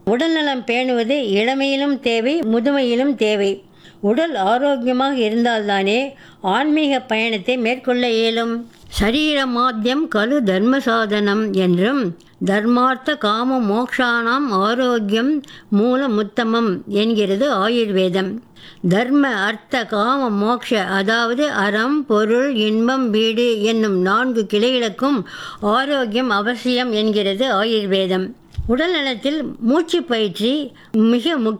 உடல்நலம் பேணுவது இளமையிலும் தேவை முதுமையிலும் தேவை உடல் ஆரோக்கியமாக இருந்தால்தானே ஆன்மீக பயணத்தை மேற்கொள்ள இயலும் சரீரமாத்தியம் கலு தர்ம சாதனம் என்றும் தர்மார்த்த காம மோக்ஷானாம் ஆரோக்கியம் மூலமுத்தமம் என்கிறது ஆயுர்வேதம் தர்ம அர்த்த காம மோக்ஷ அதாவது அறம் பொருள் இன்பம் வீடு என்னும் நான்கு கிளைகளுக்கும் ஆரோக்கியம் அவசியம் என்கிறது ஆயுர்வேதம் உடல் நலத்தில் மூச்சு பயிற்சி மிக முக்கிய